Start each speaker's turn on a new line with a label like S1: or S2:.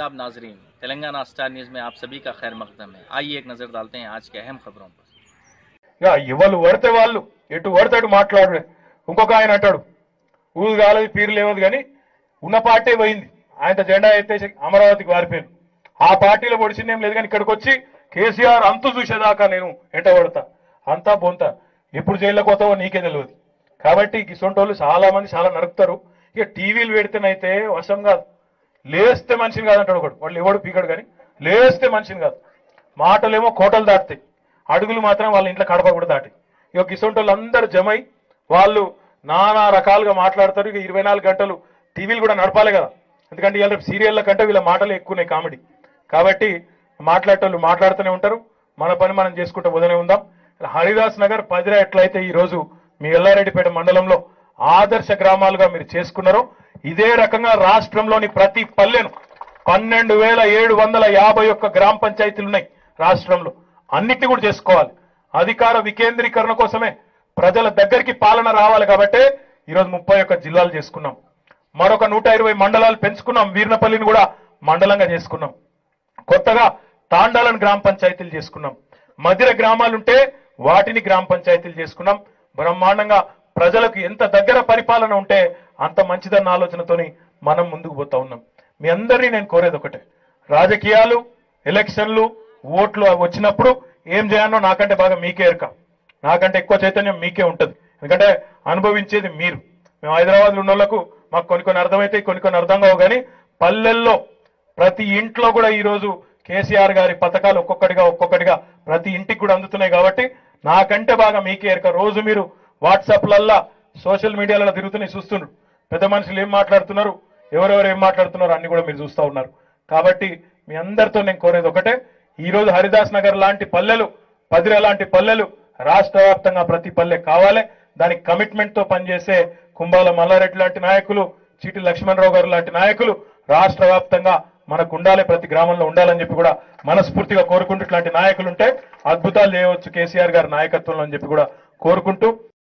S1: आदाब नाजरीन Telangana star news में आप सभी का खैर मकदम है आइए एक नज़र डालते हैं आज के अहम खबरों पर
S2: ఇక ఎవరు పడితే వాళ్ళు ఎటు పడితే అటు మాట్లాడు ఇంకొక ఆయన అంటాడు ఊరు కాలేదు పీరు లేవదు కానీ ఉన్న పార్టీ పోయింది ఆయన జెండా ఎత్తేసి అమరావతికి వారిపోయాను ఆ పార్టీలో పొడిచింది ఏం లేదు కానీ ఇక్కడికి వచ్చి కేసీఆర్ అంతు చూసేదాకా నేను ఎంట పడతా అంతా బొంత ఎప్పుడు జైల్లో పోతావో నీకే తెలియదు కాబట్టి గిసొంటోళ్ళు చాలా మంది చాలా నరుకుతారు ఇక టీవీలు పెడితేనైతే వశం కాదు లేస్తే మనిషిని కాదంటాడు ఒకడు వాళ్ళు ఎవడు పీకడు కానీ లేస్తే మనిషిని కాదు మాటలేమో కోటలు దాటుతాయి అడుగులు మాత్రం వాళ్ళ ఇంట్లో కడప కూడా దాటి ఇక గిసొంటోళ్ళు అందరూ జమై వాళ్ళు నానా రకాలుగా మాట్లాడతారు ఇక ఇరవై నాలుగు గంటలు టీవీలు కూడా నడపాలి కదా ఎందుకంటే ఇవాళ రేపు సీరియళ్ళ కంటే వీళ్ళ మాటలు ఎక్కువనే కామెడీ కాబట్టి మాట్లాడేటోళ్ళు మాట్లాడుతూనే ఉంటారు మన పని మనం చేసుకుంటూ పోతూనే ఉందాం హరిదాస్ నగర్ పదిరా ఎట్లయితే ఈ రోజు మీ ఎల్లారెడ్డిపేట మండలంలో ఆదర్శ గ్రామాలుగా మీరు చేసుకున్నారో ఇదే రకంగా రాష్ట్రంలోని ప్రతి పల్లెను పన్నెండు వేల ఏడు వందల యాభై ఒక్క గ్రామ పంచాయతీలు ఉన్నాయి రాష్ట్రంలో అన్నిటిని కూడా చేసుకోవాలి అధికార వికేంద్రీకరణ కోసమే ప్రజల దగ్గరికి పాలన రావాలి కాబట్టే ఈరోజు ముప్పై ఒక్క జిల్లాలు చేసుకున్నాం మరొక నూట ఇరవై మండలాలు పెంచుకున్నాం వీర్నపల్లిని కూడా మండలంగా చేసుకున్నాం కొత్తగా తాండాలను గ్రామ పంచాయతీలు చేసుకున్నాం మధిర గ్రామాలుంటే వాటిని గ్రామ పంచాయతీలు చేసుకున్నాం బ్రహ్మాండంగా ప్రజలకు ఎంత దగ్గర పరిపాలన ఉంటే అంత మంచిదన్న ఆలోచనతోని మనం ముందుకు పోతా ఉన్నాం మీ అందరినీ నేను కోరేది ఒకటే రాజకీయాలు ఎలక్షన్లు ఓట్లు అవి వచ్చినప్పుడు ఏం చేయాలో నాకంటే బాగా మీకే ఎరక నాకంటే ఎక్కువ చైతన్యం మీకే ఉంటది ఎందుకంటే అనుభవించేది మీరు మేము హైదరాబాద్ ఉన్న వాళ్ళకు మాకు కొన్ని కొన్ని అర్థమైతాయి కొన్ని కొన్ని అర్థం కావు కానీ పల్లెల్లో ప్రతి ఇంట్లో కూడా ఈ రోజు కేసీఆర్ గారి పథకాలు ఒక్కొక్కటిగా ఒక్కొక్కటిగా ప్రతి ఇంటికి కూడా అందుతున్నాయి కాబట్టి నాకంటే బాగా మీకే ఎరక రోజు మీరు వాట్సాప్లల్లా సోషల్ మీడియాలలో తిరుగుతున్నాయి చూస్తున్నారు పెద్ద మనుషులు ఏం మాట్లాడుతున్నారు ఎవరెవరు ఏం మాట్లాడుతున్నారు అన్ని కూడా మీరు చూస్తూ ఉన్నారు కాబట్టి మీ అందరితో నేను కోరేది ఒకటే ఈ రోజు హరిదాస్ నగర్ లాంటి పల్లెలు పదిర లాంటి పల్లెలు రాష్ట్ర వ్యాప్తంగా ప్రతి పల్లె కావాలి దానికి కమిట్మెంట్ తో పనిచేసే కుంభాల మల్లారెడ్డి లాంటి నాయకులు చీటి లక్ష్మణరావు గారు లాంటి నాయకులు రాష్ట్ర వ్యాప్తంగా మనకు ఉండాలి ప్రతి గ్రామంలో ఉండాలని చెప్పి కూడా మనస్ఫూర్తిగా కోరుకుంటూ ఇట్లాంటి నాయకులు ఉంటే అద్భుతాలు చేయవచ్చు కేసీఆర్ గారి నాయకత్వంలో అని చెప్పి కూడా కోరుకుంటూ